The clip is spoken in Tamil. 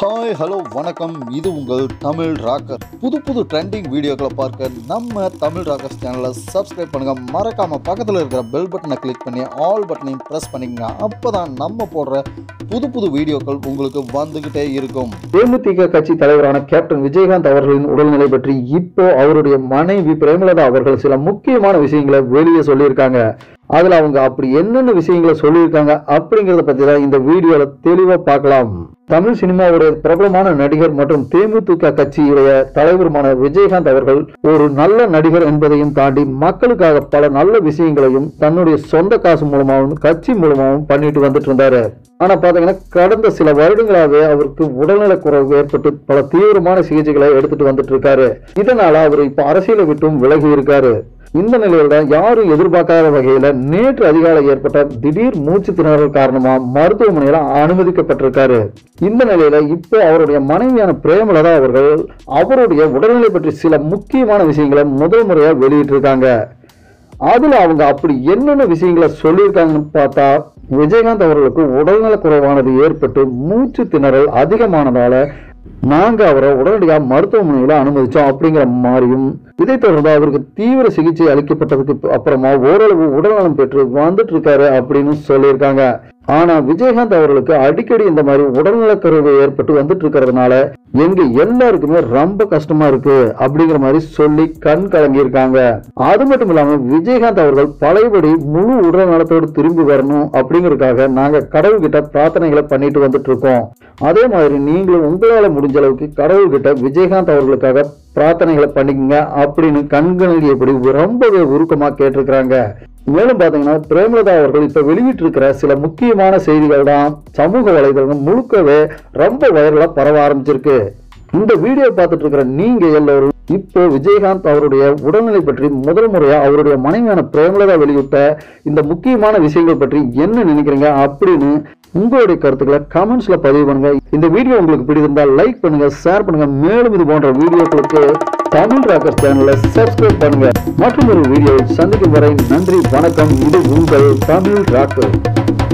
ஹாய் ஹலோ வணக்கம் இது உங்கள் தமிழ் ராக்கர் புது புது ட்ரெண்டிங் வீடியோக்களை பார்க்க நம்ம தமிழ் ராக்கர்ஸ் சேனலை சப்ஸ்கிரைப் பண்ணுங்க மறக்காம பக்கத்தில் இருக்கிற பெல் பட்டனை கிளிக் பண்ணி ஆல் பட்டனையும் ப்ரெஸ் பண்ணிக்கங்க அப்பதான் நம்ம போடுற புது புது வீடியோக்கள் உங்களுக்கு வந்துகிட்டே இருக்கும் தேமுதிக கட்சி தலைவரான கேப்டன் விஜயகாந்த் அவர்களின் உடல்நிலை பற்றி இப்போ அவருடைய மனைவி பிரேமலதா அவர்கள் சில முக்கியமான விஷயங்களை வெளியே சொல்லியிருக்காங்க அதுல அவங்க அப்படி என்னென்ன விஷயங்களை சொல்லியிருக்காங்க அப்படிங்கறத பத்தி தான் இந்த வீடியோல தெளிவா பார்க்கலாம் தமிழ் சினிமாவுடைய பிரபலமான நடிகர் மற்றும் தேமுதிக கட்சியுடைய தலைவருமான விஜயகாந்த் அவர்கள் ஒரு நல்ல நடிகர் என்பதையும் தாண்டி மக்களுக்காக பல நல்ல விஷயங்களையும் தன்னுடைய சொந்த காசு மூலமாகவும் கட்சி மூலமாகவும் பண்ணிட்டு வந்துட்டு இருந்தாரு ஆனா பாத்தீங்கன்னா கடந்த சில வருடங்களாவே அவருக்கு உடல்நலக் குறைவு ஏற்பட்டு பல தீவிரமான சிகிச்சைகளை எடுத்துட்டு வந்துட்டு இருக்காரு இதனால அவர் இப்ப அரசியலை விட்டும் விலகி இருக்காரு இந்த நிலையில தான் யாரும் எதிர்பார்க்காத வகையில நேற்று அதிகாலை ஏற்பட்ட திடீர் மூச்சு திணறல் காரணமா மருத்துவமனையில அனுமதிக்கப்பட்டிருக்காரு இந்த நிலையில இப்போ அவருடைய மனைவியான பிரேமலதா அவர்கள் அவருடைய உடல்நிலை பற்றி சில முக்கியமான விஷயங்களை முதல் முறையா வெளியிட்டிருக்காங்க அதுல அவங்க அப்படி என்னென்ன விஷயங்களை சொல்லியிருக்காங்கன்னு பார்த்தா விஜயகாந்த் அவர்களுக்கு உடல்நலக் குறைவானது ஏற்பட்டு மூச்சு திணறல் அதிகமானதால நாங்க அவரை உடனடியாக மருத்துவமனையில அனுமதிச்சோம் அப்படிங்கிற மாதிரியும் இதைத் தொடர்ந்து அவருக்கு தீவிர சிகிச்சை அளிக்கப்பட்டதுக்கு அப்புறமா ஓரளவு உடல்நலம் பெற்று வந்துட்டு இருக்காரு அப்படின்னு சொல்லியிருக்காங்க ஆனா விஜயகாந்த் அவர்களுக்கு அடிக்கடி இந்த மாதிரி உடல்நலக்குறைவு ஏற்பட்டு வந்துட்டு இருக்கிறதுனால எங்க எல்லாருக்குமே ரொம்ப கஷ்டமா இருக்கு அப்படிங்கிற மாதிரி சொல்லி கண் கலங்கி இருக்காங்க அது மட்டும் இல்லாம விஜயகாந்த் அவர்கள் பழையபடி முழு உடல் நலத்தோடு திரும்பி வரணும் அப்படிங்கறதுக்காக நாங்க கடவுள்கிட்ட பிரார்த்தனைகளை பண்ணிட்டு வந்துட்டு இருக்கோம் அதே மாதிரி நீங்களும் உங்களால முடிஞ்ச அளவுக்கு கடவுள்கிட்ட விஜயகாந்த் அவர்களுக்காக பிரார்த்தனைகளை பண்ணிக்கங்க அப்படின்னு கண்கணியபடி ரொம்பவே உருக்கமா கேட்டிருக்கிறாங்க மேலும் பாத்தீங்கன்னா பிரேமலதா அவர்கள் இப்ப வெளியிட்டு இருக்கிற சில முக்கியமான செய்திகள் தான் சமூக வலைதளங்கள் முழுக்கவே ரொம்ப வைரலா பரவ ஆரம்பிச்சிருக்கு இந்த வீடியோ பார்த்துட்டு இருக்கிற நீங்க எல்லாரும் இப்போ விஜயகாந்த் அவருடைய உடல்நிலை பற்றி முதல் முறையா அவருடைய மனைவியான பிரேமலதா வெளியிட்ட இந்த முக்கியமான விஷயங்கள் பற்றி என்ன நினைக்கிறீங்க அப்படின்னு உங்களுடைய கருத்துக்களை கமெண்ட்ஸ்ல பதிவு பண்ணுங்க இந்த வீடியோ உங்களுக்கு பிடித்திருந்தால் லைக் பண்ணுங்க ஷேர் பண்ணுங்க மேலும் இது போன்ற வீடியோக்களுக்கு தமிழ் ராக்கர் சேனலை சப்ஸ்கிரைப் பண்ணுங்க மற்றும் ஒரு வீடியோவில் சந்திக்கும் வரை நன்றி வணக்கம் இது உங்கள் தமிழ் ராக்கர்